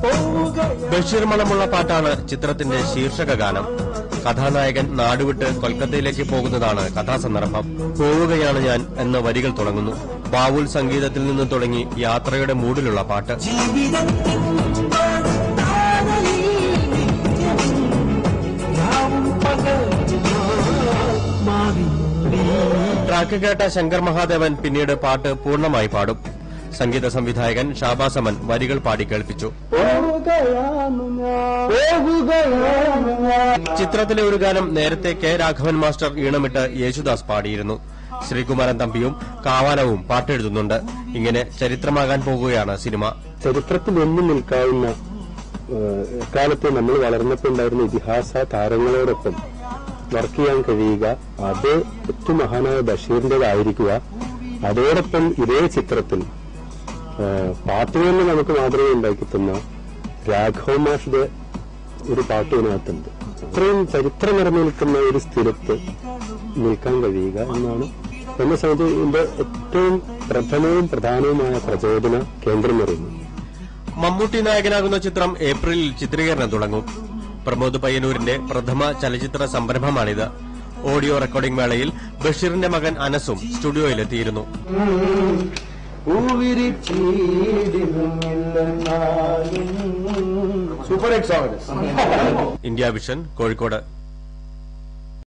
ബഷീർ മണമുള്ള പാട്ടാണ് ചിത്രത്തിന്റെ ശീർഷക ഗാനം കഥാനായകൻ നാടുവിട്ട് കൊൽക്കത്തയിലേക്ക് പോകുന്നതാണ് കഥാസന്ദർഭം പോവുകയാണ് ഞാൻ എന്ന വരികൾ തുടങ്ങുന്നു ബാവുൽ സംഗീതത്തിൽ നിന്ന് തുടങ്ങി യാത്രയുടെ മൂഡിലുള്ള പാട്ട് ട്രാക്ക് കേട്ട ശങ്കർ മഹാദേവൻ പിന്നീട് പാട്ട് പൂർണ്ണമായി പാടും സംഗീത സംവിധായകൻ ഷാബാസമൻ വരികൾ പാടി കേൾപ്പിച്ചു ചിത്രത്തിലെ ഒരു ഗാനം നേരത്തെ കെ രാഘവൻ മാസ്റ്റർ ഈണമിട്ട് യേശുദാസ് പാടിയിരുന്നു ശ്രീകുമാരൻ തമ്പിയും കാവാലവും പാട്ടെഴുതുന്നുണ്ട് ഇങ്ങനെ ചരിത്രമാകാൻ പോകുകയാണ് സിനിമ ചരിത്രത്തിൽ എന്നും നിൽക്കാവുന്ന ഏഹ്, എക്കാലത്തെ നമ്മൾ വളർന്നപ്പോൾ ഉണ്ടായിരുന്ന ഇതിഹാസ താരങ്ങളോടൊപ്പം വർക്ക് ചെയ്യാൻ കഴിയുക അത് ഏറ്റവും മഹാനായ ബഷീറിന്റേതായിരിക്കുക അതോടൊപ്പം ഇതേ ചിത്രത്തിൽ ഏഹ്, പാട്ട് തന്നെ നമുക്ക് മാതൃക ഉണ്ടാക്കി തന്ന രാഘവ മാഷിന്റെ ഒരു പാട്ട് ഇതിനകത്തുണ്ട് അത്രയും ചരിത്രം നിറഞ്ഞു ഒരു സ്ഥിരത്ത് നിൽക്കാൻ കഴിയുക എന്നാണ് എന്നെ സംബന്ധിച്ച് ഇതിന്റെ ഏറ്റവും പ്രഥമവും പ്രധാനവുമായ പ്രചോദന കേന്ദ്രം പറയുന്നത് മമ്മൂട്ടി നായകനാകുന്ന ചിത്രം ഏപ്രിലിൽ ചിത്രീകരണം തുടങ്ങും പ്രമോദ് പയ്യന്നൂരിന്റെ പ്രഥമ ചലച്ചിത്ര സംരംഭമാണിത് ഓഡിയോ റെക്കോർഡിംഗ് വേളയിൽ ബഷീറിന്റെ മകൻ അനസും സ്റ്റുഡിയോയിലെത്തിയിരുന്നു super hit song India vision Kozhikode